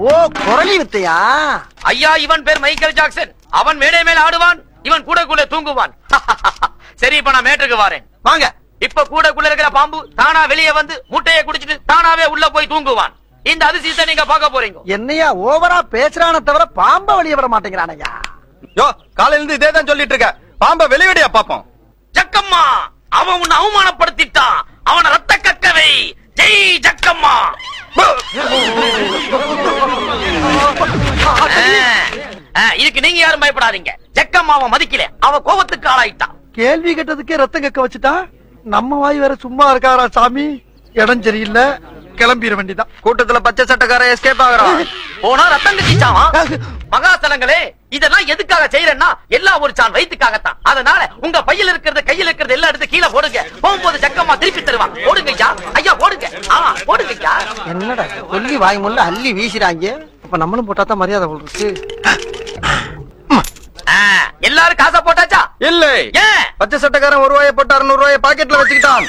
ஓ குரலி வித்தையா ஐயா இவன் பேர் மைக்கேல் ஜாக்சன் அவன் மேடை மேல ஆடுவான் இவன் கூடக்குள்ள தூங்குவான் சரி இப்ப நான் மேட்டுக்கு வரேன் வாங்க இப்ப கூடக்குள்ள இருக்கிற பாம்பு தானா வெளியே வந்து முட்டையை குடிச்சிட்டு தானாவே உள்ள போய் தூங்குவான் இந்த அதிசயத்தை நீங்க பார்க்க போறீங்க என்னையா ஓவரா பேசுறான தவிர பாம்ப வெளிய விட மாட்டேங்கிறானையா யோ காலையில இருந்து இதே தான் சொல்லிட்டு இருக்க பாம்ப வெளியடியா பாப்போம் ஜக்கம்மா அவன் உன்னை அவமானப்படுத்திட்டான் அவன ரத்த கக்கவை ஜெய் ஜக்கம்மா ஆ, ஆ, இதுக்கு நீங்க யாரும் பயப்படாதீங்க ஜக்கம்மா அவன் மதிக்கல அவன் கோபத்துக்கு ஆளாயிட்டான் கேள்வி கேட்டதுக்கே ரத்தம் கக்க வச்சுட்டா நம்ம வாய் வேற சும்மா இருக்காரா சாமி இடம் சரியில்லை கிளம்பிட வேண்டிதான் கூட்டத்துல பச்சை சட்டக்காரன் எஸ்கேப் ஆகுறான் போனா ரத்தம் கட்டிச்சாவான் மகாசலங்களே இதெல்லாம் எதுக்காக செய்யறேன்னா எல்லாம் ஒரு சான் வயிற்றுக்காகத்தான் அதனால உங்க பையில இருக்கிறது கையில இருக்கிறது எல்லாம் எடுத்து கீழே போடுங்க போகும்போது ஜக்கம்மா திருப்பி தருவான் போடுங்க ஐயா ஐயா போடுங்க ஆ போடுங்க ஐயா என்னடா கொல்லி வாய் முள்ள அள்ளி வீசுறாங்க அப்ப நம்மளும் போட்டா தான் மரியாதை போல் இருக்கு ஆ, எல்லாரும் காசை போட்டாச்சா இல்லை ஏன் பச்சை சட்டக்காரன் ஒரு ரூபாயை போட்டு அறுநூறு ரூபாயை பாக்கெட்ல வச்சுக்கிட்டான்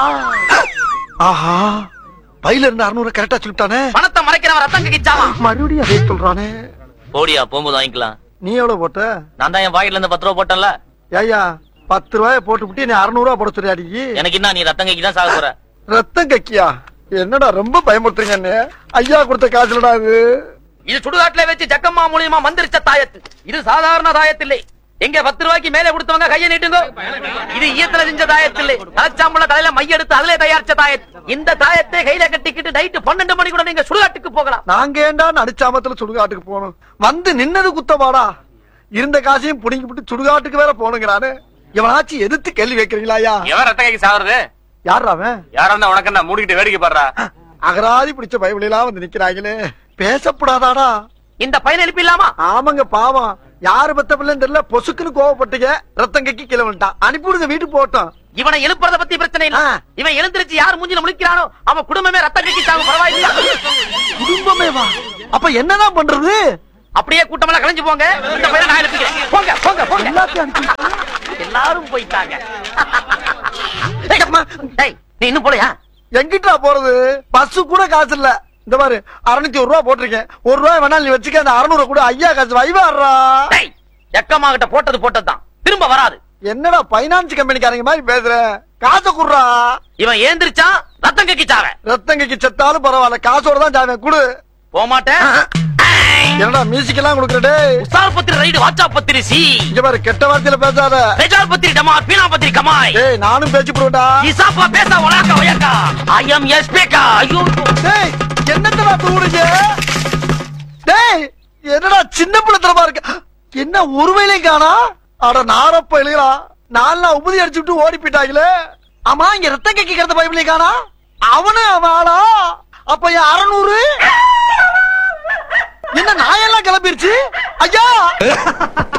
ஆஹா பையில இருந்து அறுநூறு கரெக்டா சொல்லிட்டானே பணத்தை மறைக்கிறவன் ரத்தம் கக்கிச்சாவான் மறுபடியும் அதே சொல்றானே போடியா போகும்போது வாங்கிக்கலாம் நீ எவ்வளவு போட்ட நான் தான் என் பாக்கெட்ல இருந்து பத்து ரூபா போட்டேன்ல ஏய்யா பத்து ரூபாய போட்டு விட்டு நீ அறுநூறு ரூபாய் போட சொல்லியாடி எனக்கு என்ன நீ ரத்தம் கக்கி தான் சாக போற ரத்தம் கக்கியா என்னடா ரொம்ப பயமுறுத்துறீங்க அண்ணே. ஐயா கொடுத்த காசுலடா இது இது சுடுகாட்டுல வச்சு ஜக்கம்மா மூலியமா மந்திரிச்ச தாயத்து இது சாதாரண தாயத்து இல்லை எங்க பத்து ரூபாய்க்கு மேல கொடுத்தவங்க கையை நீட்டுங்க இது ஈயத்துல செஞ்ச தாயத்து இல்லை தலைச்சாம்பள தலையில மைய எடுத்து அதுல தயாரிச்ச தாயத்து இந்த தாயத்தை கையில கட்டிக்கிட்டு நைட்டு பன்னெண்டு மணி கூட நீங்க சுடுகாட்டுக்கு போகலாம் நாங்க ஏண்டா நடிச்சாமத்துல சுடுகாட்டுக்கு போகணும் வந்து நின்னது குத்தமாடா இருந்த காசையும் புடிங்கி விட்டு சுடுகாட்டுக்கு வேற போனுங்கிறானு இவனாச்சும் எதிர்த்து கேள்வி வைக்கிறீங்களா ஐயா எவன் ரத்த கைக்கு சாகுறது யாரா அவன் யாரா இருந்தா உனக்கு என்ன மூடிக்கிட்டு வேடிக்கை பாடுறா அகராதி பிடிச்ச பைபிளெல்லாம் வந்து நிக்கிறாங்களே பேசப்படாதாடா இந்த பையன் எழுப்பி இல்லாமா ஆமாங்க பாவம் யாரு பத்த பிள்ளைன்னு தெரியல பொசுக்குன்னு கோவப்பட்டுங்க ரத்தம் கக்கி கீழே வந்துட்டான் அனுப்பிவிடுங்க வீட்டுக்கு போட்டோம் இவனை எழுப்புறத பத்தி பிரச்சனை இல்ல ஆ. இவன் எழுந்திருச்சு யார் மூஞ்சில முழிக்கிறானோ அவன் குடும்பமே ரத்தம் கக்கி சாகும் பரவாயில்லையா குடும்பமே வா அப்ப என்னதான் பண்றது அப்படியே கூட்டமெல்லாம் கலைஞ்சு போங்க இந்த பையனை நான் எழுப்பிக்கிறேன் போங்க போங்க போங்க எல்லாத்தையும் அனுப்பி எல்லாரும் போயிட்டாங்க ஏய், அம்மா. ஏய், நீ இன்னும் போலையா எங்கிட்டா போறது பஸ் கூட காசு இல்ல இந்த பாரு அறுநூத்தி ஒரு ரூபா போட்டிருக்கேன் ஒரு ரூபாய் வேணாலும் நீ வச்சுக்க அந்த அறுநூறு கூட ஐயா காசு வைவாடுறா டேய் எக்கம்மா கிட்ட போட்டது போட்டதுதான் திரும்ப வராது என்னடா பைனான்ஸ் கம்பெனிக்காரங்க மாதிரி பேசுற காசை குடுறா இவன் ஏந்திரிச்சான் ரத்தம் கக்கிச்சாவ ரத்தங்கைக்கு செத்தாலும் பரவாயில்ல காசோட தான் ஜாமீன் குடு போக மாட்டேன் என்னடா மியூசிக் எல்லாம் கொடுக்குறடே உஸ்தார் பத்திரி ரைடு வாட்சா பத்திரி சி இங்க பாரு கெட்ட வார்த்தையில பேசாத பெஜார் பத்திரி டமார் பீனா பத்திரி கமாய் டேய் நானும் பேச்சு போடுவேன்டா இசாப்பா பேச ஒலாக்க ஒயக்கா ஐ எம் எஸ் பேக்கா ஐயோ டேய் என்னத்தடா தூடுங்க டேய் என்னடா சின்ன பிள்ளைத்தனமா இருக்கு என்ன ஒரு வேலையும் காணா அட நாரப்ப எழுகிறா நாலு நாள் உபதி அடிச்சு விட்டு ஓடி போயிட்டாங்களே ஆமா இங்க ரத்தம் கேட்கிறது பைபிளையும் காணா அவனு அவன் ஆளா அப்ப என் அறநூறு என்ன நாயெல்லாம் கிளம்பிருச்சு ஐயா